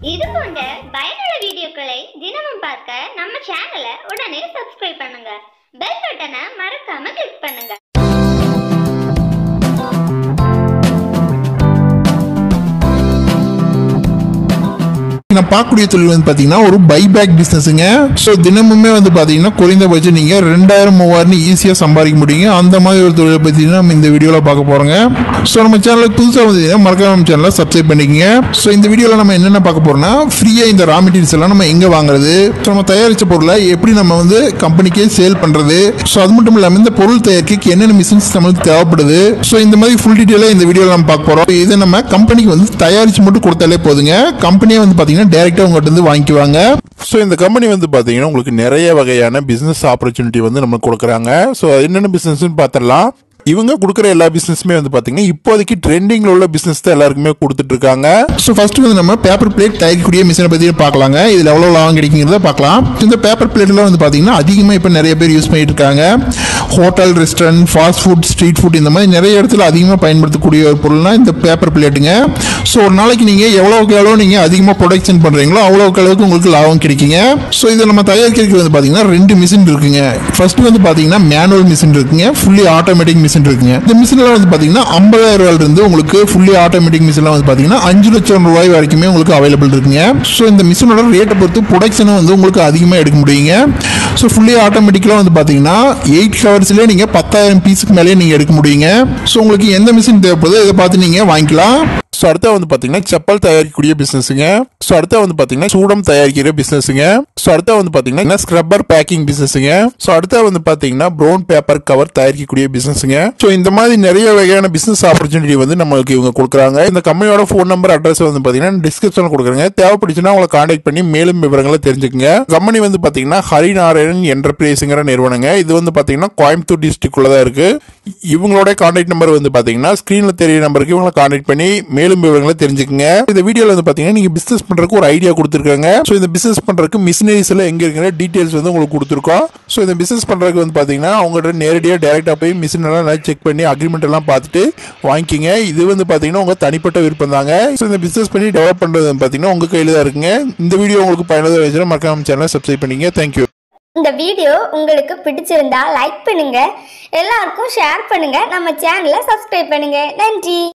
இது போன்ற பயனுள்ள வீடியோக்களை தினமும் பார்க்க நம்ம சேனலை உடனே சப்ஸ்கிரைப் பண்ணுங்க பெல் பட்டனை மறக்காம கிளிக் பண்ணுங்க நான் பார்க்கக்கூடிய தொழில் வந்து பார்த்தீங்கன்னா ஒரு பைபேக் பிஸ்னஸுங்க ஸோ தினமுமே வந்து பார்த்தீங்கன்னா குறைந்தபட்சம் நீங்கள் ரெண்டாயிரம் மூவாயிரம் ஈஸியாக சம்பாதிக்க முடியுங்க அந்த மாதிரி ஒரு தொழிலை பற்றி நம்ம இந்த வீடியோவில் பார்க்க போகிறோங்க ஸோ நம்ம சேனலுக்கு புதுசாக வந்து மறக்காம நம்ம சேனலை சப்ஸ்கிரைப் பண்ணிக்கங்க ஸோ இந்த வீடியோவில் நம்ம என்னென்ன பார்க்க போகிறோம்னா ஃப்ரீயாக இந்த ரா மெட்டீரியல்ஸ் எல்லாம் நம்ம எங்கே வாங்குறது ஸோ நம்ம தயாரித்த பொருளை எப்படி நம்ம வந்து கம்பெனிக்கே சேல் பண்ணுறது ஸோ அது மட்டும் இல்லாமல் இந்த பொருள் தயாரிக்க என்னென்ன மிஷின்ஸ் நம்மளுக்கு தேவைப்படுது ஸோ இந்த மாதிரி ஃபுல் டீட்டெயிலாக இந்த வீடியோவில் நம்ம பார்க்க போகிறோம் இதை நம்ம கம்பெனிக்கு வந்து தயாரித்து மட்டும் கொடுத்தாலே போதுங்க கம்பெனியே வந்து பார்த்தீங்கன்னா டேரெக்டாக உங்கள்கிட்ட இருந்து வாங்கிக்குவாங்க ஸோ இந்த கம்பெனி வந்து பார்த்தீங்கன்னா உங்களுக்கு நிறைய வகையான பிஸ்னஸ் ஆப்பர்ச்சுனிட்டி வந்து நமக்கு கொடுக்குறாங்க ஸோ என்னென்ன பிஸ்னஸ்னு பார்த்துடலாம் இவங்க கொடுக்குற எல்லா பிஸ்னஸுமே வந்து பார்த்தீங்கன்னா இப்போதைக்கு ட்ரெண்டிங்கில் உள்ள பிஸ்னஸ் தான் எல்லாருக்குமே கொடுத்துட்டு இருக்காங்க ஸோ ஃபர்ஸ்ட் வந்து நம்ம பேப்பர் பிளேட் தயாரிக்கக்கூடிய மிஷினை பற்றி பார்க்கலாங்க இதில் எவ்வளோ லாபம் கிடைக்குங்கிறத பார்க்கலாம் இந்த பேப்பர் பிளேட்லாம் வந்து பார்த்தீங்கன்னா அதிகமாக இப்போ நிறைய பேர் யூஸ் பண்ணிட்டு இருக்காங்க hotel restaurant fast food street food இந்த மாதிரி நிறைய இடத்துல அதிகமாக பயன்படுத்தக்கூடிய ஒரு பொருள்னா இந்த பேப்பர் பிளேட்டுங்க ஸோ ஒரு நாளைக்கு நீங்கள் எவ்வளோக்கு எவ்வளோ நீங்கள் அதிகமாக ப்ரொடக்ஷன் பண்ணுறீங்களோ அவ்வளோக்கு அளவுக்கு உங்களுக்கு லாபம் கிடைக்குங்க ஸோ இதை நம்ம தயாரிக்கிறதுக்கு வந்து பார்த்தீங்கன்னா ரெண்டு மிஷின் இருக்குங்க ஃபர்ஸ்ட் வந்து பார்த்தீங்கன்னா மேனுவல் மிஷின் இருக்குங்க ஃபுல்லி ஆட்டோமேட்டிக் மிஷின் இருக்குங்க இந்த மிஷின்லாம் வந்து பார்த்தீங்கன்னா ஐம்பதாயிரம் ரூபாயில இருந்து உங்களுக்கு ஃபுல்லி ஆட்டோமேட்டிக் மிஷின்லாம் வந்து பார்த்தீங்கன்னா அஞ்சு லட்சம் ரூபாய் வரைக்குமே உங்களுக்கு அவைலபிள் இருக்குங்க ஸோ இந்த மிஷினோட ரேட்டை பொறுத்து ப்ரொடக்ஷனும் வந்து உங்களுக்கு அதிகமாக எடுக்க முடியுங்க ஸோ ஃபுல்லி ஆட்டோமேட்டிக்கலாக வந்து பார்த்தீங்கன்னா எயிட் ஹவர்ஸ்லேயே நீங்கள் பத்தாயிரம் பீஸுக்கு மேலேயே நீங்கள் எடுக்க முடியுங்க ஸோ உங்களுக்கு எந்த மிஷின் தேவைப்படுதோ இதை பார்த்து நீங்கள் வாங்கிக்கலாம் ஸோ அடுத்தா வந்து பார்த்தீங்கன்னா செப்பல் தயாரிக்கக்கூடிய பிஸ்னஸுங்க ஸோ அடுத்தா வந்து பார்த்தீங்கன்னா சூடம் தயாரிக்கிற பிஸ்னஸுங்க ஸோ அடுத்தா வந்து பார்த்தீங்கன்னா ஸ்க்ரப்பர் பேக்கிங் பிஸ்னஸுங்க ஸோ அடுத்தா வந்து பார்த்தீங்கன்னா ப்ரௌன் பேப்பர் கவர் தயாரிக்கக்கூடிய பிஸ்னஸுங்க ஸோ இந்த மாதிரி நிறைய வகையான பிஸ்னஸ் ஆப்பர்ச்சுனிட்டி வந்து நம்மளுக்கு இவங்க கொடுக்குறாங்க இந்த கம்பெனியோட ஃபோன் நம்பர் அட்ரஸ் வந்து பார்த்தீங்கன்னா டிஸ்கிரிப்ஷனில் கொடுக்குறாங்க தேவைப்படுச்சுன்னா உங்களை காண்டாக்ட் பண்ணி மேலும் விவரங்களை தெரிஞ்சுக்கங்க கம்பெனி வந்து பார்த்தீங்கன்னா ஹரிநாராயணன் என்டர்பிரைஸுங்கிற நிறுவனங்க இது வந்து பார்த்தீங்கன்னா கோயம்புத்தூர் டிஸ்ட்ரிக்ட் தான் இருக்கு இவங்களோட காண்டாக்ட் நம்பர் வந்து பார்த்தீங்கன்னா ஸ்க்ரீனில் தெரிய நம்பருக்கு இவங்களை காண்டாக்ட் பண்ணி மேலும் விவரங்களை தெரிஞ்சுக்கங்க இந்த வீடியோவில் வந்து பார்த்தீங்கன்னா நீங்கள் பிஸ்னஸ் பண்ணுறதுக்கு ஒரு ஐடியா கொடுத்துருக்காங்க ஸோ இந்த பிஸ்னஸ் பண்ணுறதுக்கு மிஷினரிஸ் எல்லாம் எங்கே இருக்கிற டீட்டெயில்ஸ் வந்து உங்களுக்கு கொடுத்துருக்கோம் ஸோ இந்த பிஸ்னஸ் பண்ணுறதுக்கு வந்து பார்த்தீங்கன்னா அவங்கள்ட்ட நேரடியாக டேரெக்டாக போய் மிஷின் எல்லாம் நல்லா செக் பண்ணி அக்ரிமெண்ட் எல்லாம் பார்த்துட்டு வாங்கிக்கிங்க இது வந்து பார்த்தீங்கன்னா உங்கள் தனிப்பட்ட விருப்பம் தாங்க ஸோ இந்த பிஸ்னஸ் பண்ணி டெவலப் பண்ணுறது வந்து பார்த்தீங்கன்னா உங்கள் கையில் தான் இருக்குங்க இந்த வீடியோ உங்களுக்கு பயனுள்ளதாக இருந்துச்சுன்னா மறக்காம சேனலை சப்ஸ்கிரைப் பண்ணிங்க தேங்க்யூ இந்த வீடியோ உங்களுக்கு பிடிச்சிருந்தா லைக் பண்ணுங்க எல்லாருக்கும் ஷேர் பண்ணுங்க நம்ம சேனலை சப்ஸ்கிரைப் பண்ணுங்க நன்றி